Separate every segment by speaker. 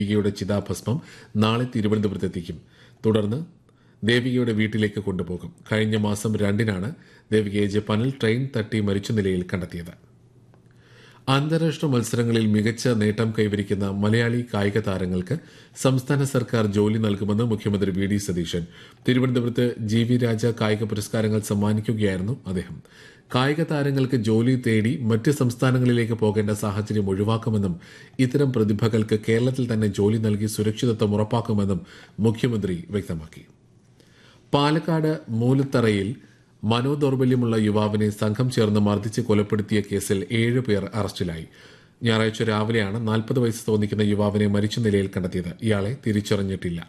Speaker 1: ദേവികയുടെ ചിതാഭസ്മം നാളെ തിരുവനന്തപുരത്തെത്തിക്കും തുടർന്ന് ദേവികയുടെ വീട്ടിലേക്ക് കൊണ്ടുപോകും കഴിഞ്ഞ മാസം രണ്ടിനാണ് ദേവികയെ ജപ്പാനിൽ ട്രെയിൻ തട്ടി മരിച്ച നിലയിൽ കണ്ടെത്തിയത് അന്താരാഷ്ട്ര മത്സരങ്ങളിൽ മികച്ച നേട്ടം കൈവരിക്കുന്ന മലയാളി കായിക താരങ്ങൾക്ക് സംസ്ഥാന സർക്കാർ ജോലി നൽകുമെന്ന് മുഖ്യമന്ത്രി വി ഡി സതീശൻ തിരുവനന്തപുരത്ത് ജി വി രാജ കായിക പുരസ്കാരങ്ങൾ സമ്മാനിക്കുകയായിരുന്നു അദ്ദേഹം കായിക താരങ്ങൾക്ക് ജോലി തേടി മറ്റ് സംസ്ഥാനങ്ങളിലേക്ക് പോകേണ്ട സാഹചര്യം ഒഴിവാക്കുമെന്നും ഇത്തരം പ്രതിഭകൾക്ക് കേരളത്തിൽ തന്നെ ജോലി നൽകി സുരക്ഷിതത്വം ഉറപ്പാക്കുമെന്നും മുഖ്യമന്ത്രി വ്യക്തമാക്കി പാലക്കാട് മൂലത്തറയിൽ മനോദൌർബല്യമുള്ള യുവാവിനെ സംഘം ചേർന്ന് മർദ്ദിച്ച് കൊലപ്പെടുത്തിയ കേസിൽ ഏഴ് പേർ അറസ്റ്റിലായി ഞായറാഴ്ച രാവിലെയാണ് നാൽപ്പത് വയസ്സ് തോന്നിക്കുന്ന യുവാവിനെ മരിച്ച നിലയിൽ കണ്ടെത്തിയത് ഇയാളെ തിരിച്ചറിഞ്ഞിട്ടില്ല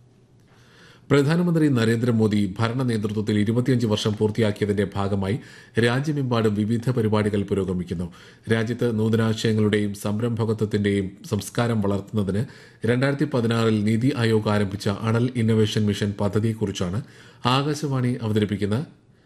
Speaker 1: പ്രധാനമന്ത്രി നരേന്ദ്രമോദി ഭരണ നേതൃത്വത്തിൽ ഇരുപത്തിയഞ്ച് വർഷം പൂർത്തിയാക്കിയതിന്റെ ഭാഗമായി രാജ്യമെമ്പാടും വിവിധ പരിപാടികൾ പുരോഗമിക്കുന്നു രാജ്യത്ത് നൂതനാശയങ്ങളുടെയും സംരംഭകത്വത്തിന്റെയും സംസ്കാരം വളർത്തുന്നതിന് രണ്ടായിരത്തി പതിനാറിൽ നീതി ആയോഗ് ആരംഭിച്ച അണൽ ഇന്നൊവേഷൻ മിഷൻ പദ്ധതിയെക്കുറിച്ചാണ് ആകാശവാണി അവതരിപ്പിക്കുന്ന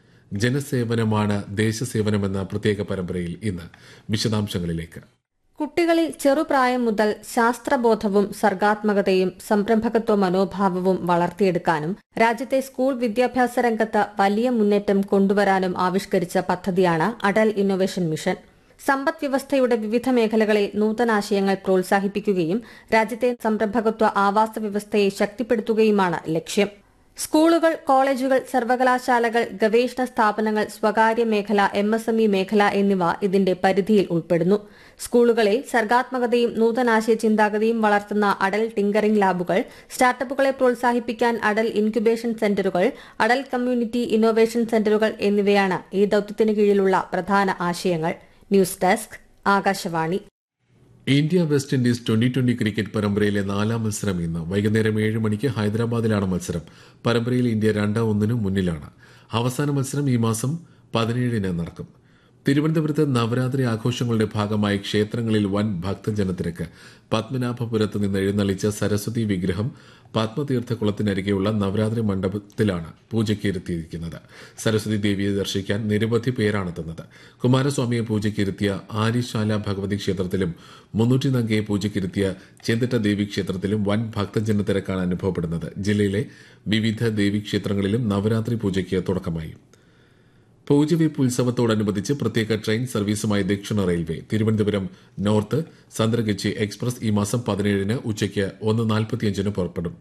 Speaker 1: ജനസേവനമാണ് ദേശസേവനമെന്ന പ്രത്യേക പരമ്പരയിൽ ഇന്ന് വിശദാംശങ്ങളിലേക്ക്
Speaker 2: കുട്ടികളിൽ ചെറുപ്രായം മുതൽ ശാസ്ത്രബോധവും സർഗാത്മകതയും സംരംഭകത്വ മനോഭാവവും വളർത്തിയെടുക്കാനും രാജ്യത്തെ സ്കൂൾ വിദ്യാഭ്യാസ രംഗത്ത് വലിയ മുന്നേറ്റം കൊണ്ടുവരാനും ആവിഷ്കരിച്ച പദ്ധതിയാണ് അടൽ ഇന്നൊവേഷൻ മിഷൻ സമ്പദ് വ്യവസ്ഥയുടെ വിവിധ മേഖലകളിൽ നൂതനാശയങ്ങൾ പ്രോത്സാഹിപ്പിക്കുകയും രാജ്യത്തെ സംരംഭകത്വ ആവാസ വ്യവസ്ഥയെ ശക്തിപ്പെടുത്തുകയുമാണ് ലക്ഷ്യം സ്കൂളുകൾ കോളേജുകൾ സർവകലാശാലകൾ ഗവേഷണ സ്ഥാപനങ്ങൾ സ്വകാര്യ മേഖല എം എസ് എം ഇ മേഖല എന്നിവ ഇതിന്റെ പരിധിയിൽ ഉൾപ്പെടുന്നു സ്കൂളുകളിൽ സർഗാത്മകതയും നൂതനാശയ ചിന്താഗതിയും വളർത്തുന്ന അടൽ ടിങ്കറിംഗ് ലാബുകൾ സ്റ്റാർട്ടപ്പുകളെ പ്രോത്സാഹിപ്പിക്കാൻ അടൽ ഇൻക്യുബേഷൻ സെന്ററുകൾ അടൽ കമ്മ്യൂണിറ്റി ഇന്നോവേഷൻ സെന്ററുകൾ എന്നിവയാണ് ഈ ദൌത്യത്തിന് കീഴിലുള്ള പ്രധാന ആശയങ്ങൾ news desk Akashvani
Speaker 1: India West Indies twenty twenty cricket പരമ്പരയിലെ നാലാം മത്സരം ഇന്ന് വൈകുന്നേരം ഏഴ് മണിക്ക് ഹൈദരാബാദിലാണ് മത്സരം പരമ്പരയിൽ ഇന്ത്യ രണ്ട് ഒന്നിനും മുന്നിലാണ് അവസാന മത്സരം ഈ മാസം പതിനേഴിന് നടക്കും തിരുവനന്തപുരത്ത് നവരാത്രി ആഘോഷങ്ങളുടെ ഭാഗമായി ക്ഷേത്രങ്ങളിൽ വൻ ഭക്തജനത്തിരക്ക് പത്മനാഭപുരത്ത് നിന്ന് എഴുന്നള്ളിച്ച സരസ്വതി വിഗ്രഹം പത്മതീർത്ഥക്കുളത്തിനരികെയുള്ള നവരാത്രി മണ്ഡപത്തിലാണ് പൂജയ്ക്ക് ഇരുത്തിയിരിക്കുന്നത് സരസ്വതി ദേവിയെ ദർശിക്കാൻ നിരവധി പേരാണെത്തുന്നത് കുമാരസ്വാമിയെ പൂജയ്ക്കിരുത്തിയ ആര്യശാല ഭഗവതി ക്ഷേത്രത്തിലും മുന്നൂറ്റി നങ്കയെ പൂജയ്ക്കിരുത്തിയ ചെന്തിട്ട ദേവി ക്ഷേത്രത്തിലും വൻ ഭക്തജനത്തിരക്കാണ് അനുഭവപ്പെടുന്നത് ജില്ലയിലെ വിവിധ ദേവീക്ഷേത്രങ്ങളിലും നവരാത്രി പൂജയ്ക്ക് തുടക്കമായി പൂജവെപ്പ് ഉത്സവത്തോടനുബന്ധിച്ച് പ്രത്യേക ട്രെയിൻ സർവീസുമായി ദക്ഷിണ railway Thiruvananthapuram north Santragachi express ഈ മാസം പതിനേഴിന് ഉച്ചയ്ക്ക് ഒന്ന് നാൽപ്പത്തിയഞ്ചിന് പുറപ്പെടും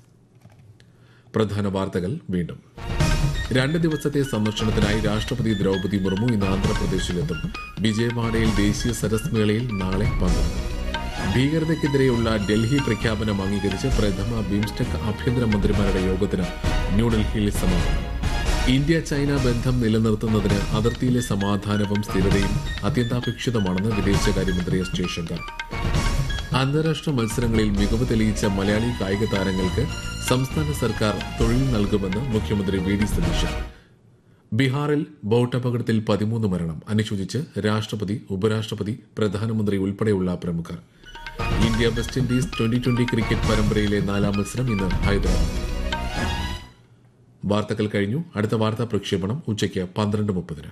Speaker 1: പ്രധാന വാർത്തകൾ വീണ്ടും രണ്ട് ദിവസത്തെ സന്ദർശനത്തിനായി രാഷ്ട്രപതി ദ്രൌപതി മുർമു ഇന്ന് ആന്ധ്രാപ്രദേശിലെത്തും വിജയവാഡയിൽ ദേശീയ സരസ് മേളയിൽ നാളെ പങ്കെടുക്കും ഭീകരതയ്ക്കെതിരെയുള്ള ഡൽഹി പ്രഖ്യാപനം അംഗീകരിച്ച് പ്രഥമ ബിംസ്റ്റെക് ആഭ്യന്തരമന്ത്രിമാരുടെ യോഗത്തിന് ന്യൂഡൽഹിയിൽ സമാപനം ഇന്ത്യ ചൈന ബന്ധം നിലനിർത്തുന്നതിന് അതിർത്തിയിലെ സമാധാനവും സ്ഥിരതയും അത്യന്താപേക്ഷിതമാണെന്ന് വിദേശകാര്യമന്ത്രി എസ് ജയശങ്കർ അന്താരാഷ്ട്ര മത്സരങ്ങളിൽ മികവ് തെളിയിച്ച മലയാളി കായിക താരങ്ങൾക്ക് സംസ്ഥാന സർക്കാർ തൊഴിൽ നൽകുമെന്ന് മുഖ്യമന്ത്രി വി ഡി സതീശൻ ബീഹാറിൽ ബോട്ട് അപകടത്തിൽ പതിമൂന്ന് മരണം അനുശോചിച്ച് രാഷ്ട്രപതി ഉപരാഷ്ട്രപതി പ്രധാനമന്ത്രി ഉൾപ്പെടെയുള്ള പ്രമുഖർ India West Indies twenty twenty cricket പരമ്പരയിലെ നാലാം മത്സരം ഇന്ന് ഹൈദരാബാദ് വാർത്തകൾ കഴിഞ്ഞു അടുത്ത വാർത്താ പ്രക്ഷേപണം ഉച്ചയ്ക്ക് പന്ത്രണ്ട് മുപ്പതിന്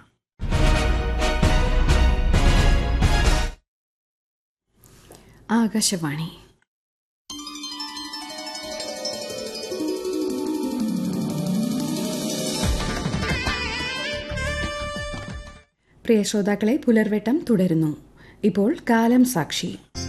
Speaker 3: ആകാശവാണി പ്രിയ ശ്രോതാക്കളെ പുലർവെട്ടം തുടരുന്നു ഇപ്പോൾ കാലം സാക്ഷി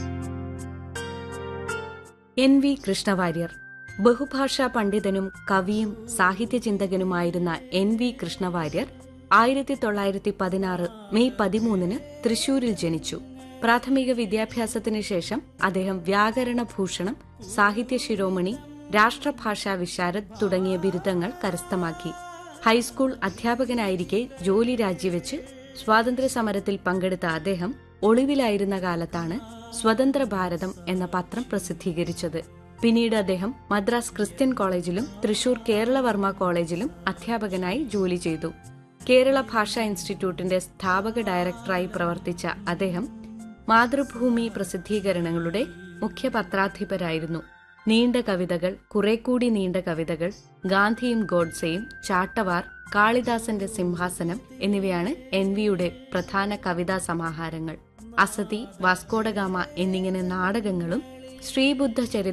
Speaker 4: എൻ വി കൃഷ്ണവാര്യർ ബഹുഭാഷാ പണ്ഡിതനും കവിയും സാഹിത്യചിന്തകനുമായിരുന്ന എൻ വി കൃഷ്ണവാര്യർ ആയിരത്തി തൊള്ളായിരത്തി പതിനാറ് മെയ് പതിമൂന്നിന് തൃശൂരിൽ ജനിച്ചു പ്രാഥമിക വിദ്യാഭ്യാസത്തിന് ശേഷം അദ്ദേഹം വ്യാകരണ ഭൂഷണം സാഹിത്യ ശിരോമണി രാഷ്ട്രഭാഷാ വിശാരദ് തുടങ്ങിയ ബിരുദങ്ങൾ കരസ്ഥമാക്കി ഹൈസ്കൂൾ അധ്യാപകനായിരിക്കെ ജോലി രാജിവെച്ച് സ്വാതന്ത്ര്യ സമരത്തിൽ പങ്കെടുത്ത അദ്ദേഹം ഒളിവിലായിരുന്ന കാലത്താണ് സ്വതന്ത്ര ഭാരതം എന്ന പത്രം പ്രസിദ്ധീകരിച്ചത് പിന്നീട് അദ്ദേഹം മദ്രാസ് ക്രിസ്ത്യൻ കോളേജിലും തൃശൂർ കേരളവർമ്മ കോളേജിലും അധ്യാപകനായി ജോലി ചെയ്തു കേരള ഭാഷാ ഇൻസ്റ്റിറ്റ്യൂട്ടിന്റെ സ്ഥാപക ഡയറക്ടറായി പ്രവർത്തിച്ച അദ്ദേഹം മാതൃഭൂമി പ്രസിദ്ധീകരണങ്ങളുടെ മുഖ്യ പത്രാധിപരായിരുന്നു നീണ്ട കവിതകൾ കുറേക്കൂടി നീണ്ട കവിതകൾ ഗാന്ധിയും ഗോഡ്സെയും ചാട്ടവാർ കാളിദാസന്റെ സിംഹാസനം എന്നിവയാണ് എൻ വിയുടെ പ്രധാന കവിതാ സമാഹാരങ്ങൾ അസതി വാസ്കോഡഗാമ എന്നിങ്ങനെ നാടകങ്ങളും ശ്രീബുദ്ധ ചരിത്ര